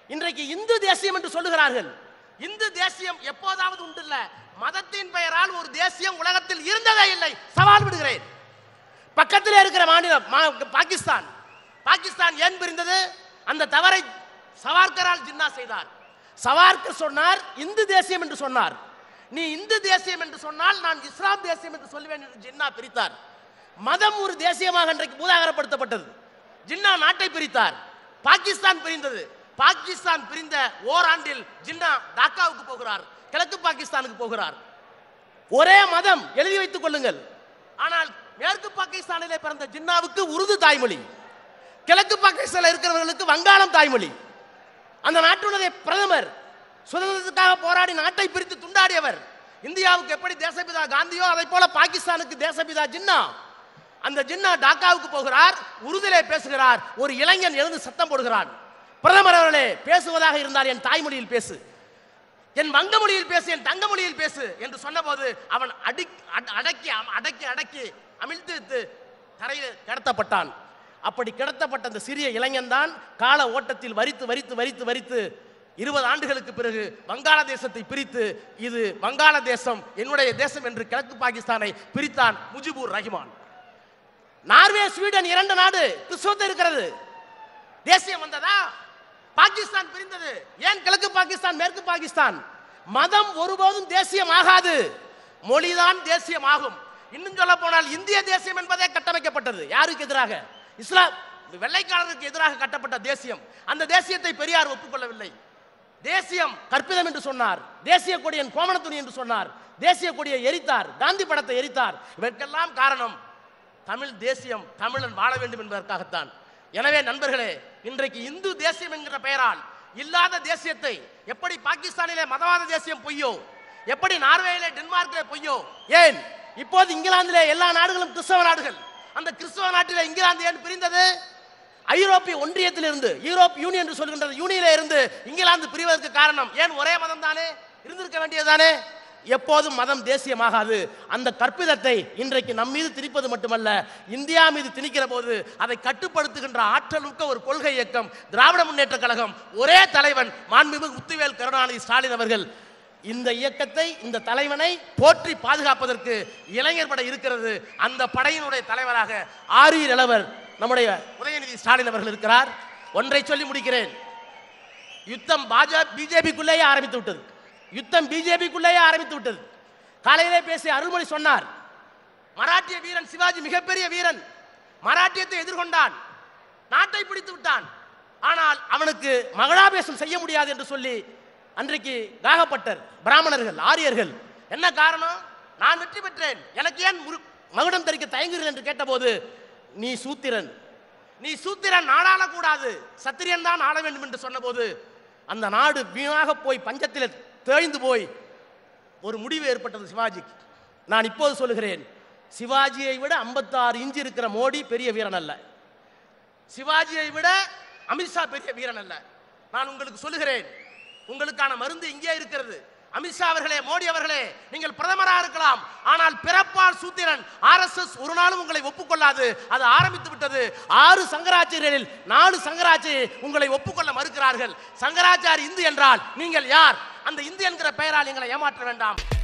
இன்றைக்கு இந்து தேசியம் என்று சொல்லுகிறார்கள் இந்து தேசியம் எப்போதாவது உண்டுல்ல மதத்தின் பெயரால் ஒரு தேசியம் உலகத்தில் இருந்ததே இல்லை சவால் விடுகிறேன் பக்கத்தில் இருக்கிற மாநிலம் மா- பாகிஸ்தான் பாகிஸ்தான் ஏன் பிரிந்தது அந்த தவறை சவார்கரால் ஜின்னா செய்தார் சவார்கர் சொன்னார் இந்து தேசியம் என்று சொன்னார் நீ இந்து தேசியம் என்று சொன்னால் நான் இஸ்லாம் தேசியம் என்று சொல்லுவேன் என்று ஜின்னா பிரித்தார் மதம் ஒரு தேசியமாக இன்றைக்கு பூதாகரப்படுத்தப்பட்டது ஜின்னா நாட்டை பிரித்தார் பாகிஸ்தான் பிரிந்தது பாகிஸ்தான் பிரிந்த ஓராண்டில் ஜின்னா டாக்காவுக்கு போகிறார் கிழக்கு பாகிஸ்தானுக்கு போகிறார் ஒரே மதம் எழுதி வைத்துக் கொள்ளுங்கள் ஆனால் மேற்கு பாகிஸ்தானிலே பிறந்த ஜின்னாவுக்கு உருது தாய்மொழி கிழக்கு பாகிஸ்தானில் இருக்கிறவர்களுக்கு வங்காளம் தாய்மொழி அந்த நாட்டினுடைய பிரதமர் சுதந்திரத்துக்காக போராடி நாட்டை பிரித்து துண்டாடியவர் இந்தியாவுக்கு எப்படி தேசபிதா காந்தியோ அதை போல பாகிஸ்தானுக்கு தேசபிதா ஜின்னா அந்த ஜின்னா டாக்காவுக்கு போகிறார் உருதிலே பேசுகிறார் ஒரு இளைஞன் எழுந்து சத்தம் போடுகிறான் பிரதமர் அவர்களே பேசுவதாக இருந்தால் என் தாய்மொழியில் பேசு என் வங்க மொழியில் பேசு என் தங்க மொழியில் பேசு என்று சொன்னபோது அவன் அடி அட- அடக்கி அம- அடக்கி அடக்கி அமிழ்த்து தரையில் கிடத்தப்பட்டான் அப்படி கிடத்தப்பட்ட அந்த சிறிய இளைஞன் தான் கால ஓட்டத்தில் வரித்து வரித்து வரித்து வரித்து இருபது ஆண்டுகளுக்கு பிறகு வங்காளதேசத்தை பிரித்து இது வங்காளதேசம் என்னுடைய தேசம் என்று கிழக்கு பாகிஸ்தானை பிரித்தான் முஜிபுர் ரஹ்மான் நார்வே ஸ்வீடன் இரண்டு நாடு கிறிஸ்துவத்தை இருக்கிறது தேசியம் வந்ததா பாகிஸ்தான் பிரிந்தது ஏன் கிழக்கு பாகிஸ்தான் மேற்கு பாகிஸ்தான் மதம் ஒருபோதும் தேசியம் ஆகாது மொழிதான் தேசியம் ஆகும் இன்னும் சொல்ல போனால் இந்திய தேசியம் என்பதே கட்டமைக்கப்பட்டது யாருக்கு எதிராக இஸ்லாம் வெள்ளைக்காரருக்கு எதிராக கட்டப்பட்ட தேசியம் அந்த தேசியத்தை பெரியார் ஒப்புக்கொள்ளவில்லை தேசியம் கற்பிதம் என்று சொன்னார் தேசிய கொடியன் கோமணத்துணி என்று சொன்னார் தேசிய கொடியை எரித்தார் காந்தி படத்தை எரித்தார் இதற்கெல்லாம் காரணம் தமிழ் தேசியம் தமிழன் வாழ வேண்டும் என்பதற்காகத்தான் எனவே நண்பர்களே இன்றைக்கு இந்து தேசியம் என்கிற பெயரால் இல்லாத தேசியத்தை எப்படி பாகிஸ்தானிலே மதவாத தேசியம் பொய்யோ எப்படி நார்வேயிலே டென்மார்க்கிலே பொய்யோ ஏன் இப்போது இங்கிலாந்திலே எல்லா நாடுகளும் கிறிஸ்தவ நாடுகள் அந்த கிறிஸ்தவ நாட்டிலே இங்கிலாந்து ஏன் பிரிந்தது ஐரோப்பிய ஒன்றியத்திலிருந்து யூரோப் யூனியன் என்று சொல்கின்ற யூனியனிலே இருந்து இங்கிலாந்து பிரிவதற்கு காரணம் ஏன் ஒரே மதம் தானே இருந்திருக்க வேண்டியதுதானே எப்போதும் மதம் தேசியமாகாது அந்த கற்பிதத்தை இன்றைக்கு நம் மீது திணிப்பது மட்டுமல்ல இந்தியா மீது திணிக்கிற போது அதை கட்டுப்படுத்துகின்ற ஆற்றலுக்க ஒரு கொள்கை இயக்கம் திராவிட முன்னேற்ற கழகம் ஒரே தலைவன் மாண்புமிகு முத்துவேல் கருணாநிதி ஸ்டாலின் அவர்கள் இந்த இயக்கத்தை இந்த தலைவனை போற்றி பாதுகாப்பதற்கு இளைஞர் படை இருக்கிறது அந்த படையினுடைய தலைவராக ஆரியர் இளவர் நம்முடைய உதயநிதி ஸ்டாலின் அவர்கள் இருக்கிறார் ஒன்றை சொல்லி முடிக்கிறேன் யுத்தம் பாஜக பிஜேபிக்குள்ளேயே ஆரம்பித்து விட்டது யுத்தம் பிஜேபிக்குள்ளேயே ஆரம்பித்து விட்டது காலையிலே பேசிய அருள்மொழி சொன்னார் மராட்டிய வீரன் சிவாஜி மிகப்பெரிய வீரன் மராட்டியத்தை எதிர்கொண்டான் நாட்டை பிடித்து விட்டான் ஆனால் அவனுக்கு மகளாபேசம் செய்ய முடியாது என்று சொல்லி அன்றைக்கு காகப்பட்டர் பிராமணர்கள் ஆரியர்கள் என்ன காரணம் நான் வெற்றி பெற்றேன் எனக்கு ஏன் முரு- மகுடம் தரிக்க தயங்குகிறேன் என்று கேட்டபோது நீ சூத்திரன் நீ சூத்திரன் நாடாள கூடாது சத்திரியன் தான் ஆள வேண்டும் என்று சொன்னபோது அந்த நாடு வீணாக போய் பஞ்சத்தில் தேய்ந்து போய் ஒரு முடிவு ஏற்பட்டது சிவாஜிக்கு நான் இப்போது சொல்லுகிறேன் சிவாஜியை விட 56 இன்ச்சு இருக்கிற மோடி பெரிய வீரன் அல்ல சிவாஜியை விட அமித்ஷா பெரிய வீரன் அல்ல நான் உங்களுக்கு சொல்லுகிறேன் உங்களுக்கான மருந்து இங்கே இருக்கிறது அமித்ஷா அவர்களே மோடி அவர்களே நீங்கள் பிரதமராக இருக்கலாம் ஆனால் பிறப்பால் சூத்திரன் ஆர்எஸ்எஸ் ஒரு நாளும் உங்களை ஒப்புக்கொள்ளாது அது ஆரம்பித்து விட்டது ஆறு சங்கராச்சாரியரில் நாலு சங்கராச்சாரியர் உங்களை ஒப்புக்கொள்ள மறுக்கிறார்கள் சங்கராச்சாரி இந்து என்றால் நீங்கள் யார் அந்த இந்து என்கிற பெயரால் எங்களை ஏமாற்ற வேண்டாம்